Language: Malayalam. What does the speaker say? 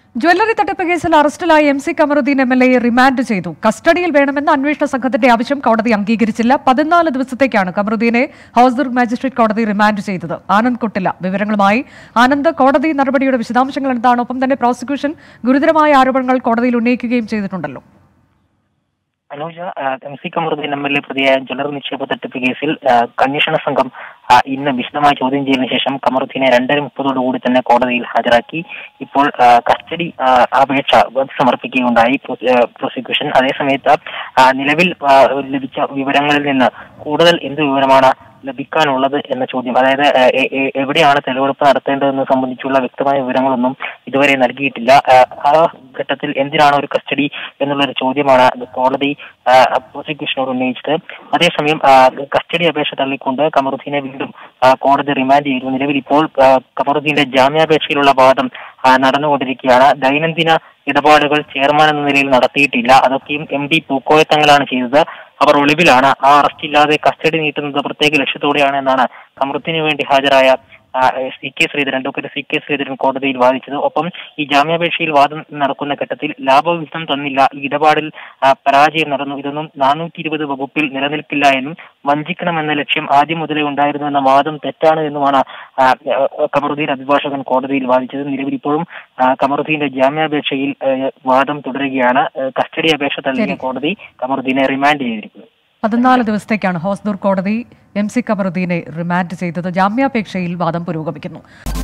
ജ്വല്ലറി തട്ടിപ്പ് കേസിൽ അറസ്റ്റിലായ M C Kamaruddin M L എയെ റിമാൻഡ് ചെയ്തു കസ്റ്റഡിയിൽ വേണമെന്ന അന്വേഷണ സംഘത്തിന്റെ ആവശ്യം കോടതി അംഗീകരിച്ചില്ല പതിനാല് ദിവസത്തേക്കാണ് കമറുദ്ദീനെ ഹൗസ് മാജിസ്ട്രേറ്റ് കോടതി റിമാൻഡ് ചെയ്തത് ആനന്ദ് കൊട്ടില്ല വിവരങ്ങളുമായി ആനന്ദ് കോടതി നടപടിയുടെ വിശദാംശങ്ങൾ എന്താണ് ഒപ്പം തന്നെ പ്രോസിക്യൂഷൻ ഗുരുതരമായ ആരോപണങ്ങൾ കോടതിയിൽ ഉന്നയിക്കുകയും ചെയ്തിട്ടുണ്ടല്ലോ അനുജ ആ, M C Kamaruddin M L A പ്രതിയായ ജ്വല്ലറി നിക്ഷേപ തട്ടിപ്പ് കേസിൽ ആ, അന്വേഷണ സംഘം ആ, ഇന്ന് വിശദമായി ചോദ്യം ചെയ്തതിനു ശേഷം കമറുദ്ദീനെ രണ്ടര മുപ്പതോടുകൂടി തന്നെ കോടതിയിൽ ഹാജരാക്കി ഇപ്പോൾ ആ, കസ്റ്റഡി ആ, അപേക്ഷ സമർപ്പിക്കുകയുണ്ടായി പ്രോ- ആ, പ്രോസിക്യൂഷൻ അതേസമയത്ത് ആ, നിലവിൽ ആ, ലഭിച്ച വിവരങ്ങളിൽ നിന്ന് കൂടുതൽ എന്ത് വിവരമാണ് ലഭിക്കാനുള്ളത് എന്ന ചോദ്യം അതായത് ആ, എ- എ- എവിടെയാണ് തെളിവെടുപ്പ് നടത്തേണ്ടതെന്ന് സംബന്ധിച്ചുള്ള വ്യക്തമായ വിവരങ്ങളൊന്നും ഇതുവരെ നൽകിയിട്ടില്ല ആ, ആ ഘട്ടത്തിൽ എന്തിനാണ് ഒരു കസ്റ്റഡി എന്നുള്ളൊരു ചോദ്യമാണ് കോടതി ആ, പ്രോസിക്യൂഷനോട് ഉന്നയിച്ചത് അതേസമയം ആ, കസ്റ്റഡി അപേക്ഷ തള്ളിക്കൊണ്ട് കമറുദ്ദീനെ വീണ്ടും ആ, കോടതി റിമാൻഡ് ചെയ്തു നിലവിൽ ഇപ്പോൾ ആ, കമറുദ്ദീന്റെ ജാമ്യാപേക്ഷയിലുള്ള വാദം ആ, നടന്നുകൊണ്ടിരിക്കുകയാണ് ദൈനംദിന ഇടപാടുകൾ ചെയർമാൻ എന്ന നിലയിൽ നടത്തിയിട്ടില്ല അതൊക്കെയും എം ഡി പൂക്കോയത്തങ്ങളാണ് ചെയ്തത് അവർ ഒളിവിലാണ് ആ അറസ്റ്റ് ഇല്ലാതെ കസ്റ്റഡി നീട്ടുന്നത് പ്രത്യേക ലക്ഷ്യത്തോടെയാണ് എന്നാണ് കമറുദ്ദീന് വേണ്ടി ഹാജരായ ആ, C K Sreedharan advocate C K Sreedharan കോടതിയിൽ വാദിച്ചത് ഒപ്പം ഈ ജാമ്യാപേക്ഷയിൽ വാദം നടക്കുന്ന ഘട്ടത്തിൽ ലാഭവിഹിതം തന്നില്ല ഈ ഇടപാടിൽ ആ, പരാജയം നടന്നു ഇതൊന്നും നാനൂറ്റി ഇരുപത് വകുപ്പിൽ നിലനിൽക്കില്ല എന്നും വഞ്ചിക്കണമെന്ന ലക്ഷ്യം ആദ്യം മുതലേ ഉണ്ടായിരുന്നു എന്ന വാദം തെറ്റാണ് എന്നുമാണ് ആ, ആ, കമറുദ്ദീൻ അഭിഭാഷകൻ കോടതിയിൽ വാദിച്ചത് നിലവിൽ ഇപ്പോഴും ആ, കമറുദ്ദീന്റെ ജാമ്യാപേക്ഷയിൽ ആ, വാദം തുടരുകയാണ് ആ, കസ്റ്റഡി അപേക്ഷ തള്ളിയ ശരി. കോടതി കമറുദ്ദീനെ റിമാൻഡ് ചെയ്തിരിക്കുന്നത് പതിനാല് ദിവസത്തേക്കാണ് ഹോസ്ദൂർ കോടതി എം സി കമറുദ്ദീനെ റിമാൻഡ് ചെയ്തത് ജാമ്യാപേക്ഷയിൽ വാദം പുരോഗമിക്കുന്നു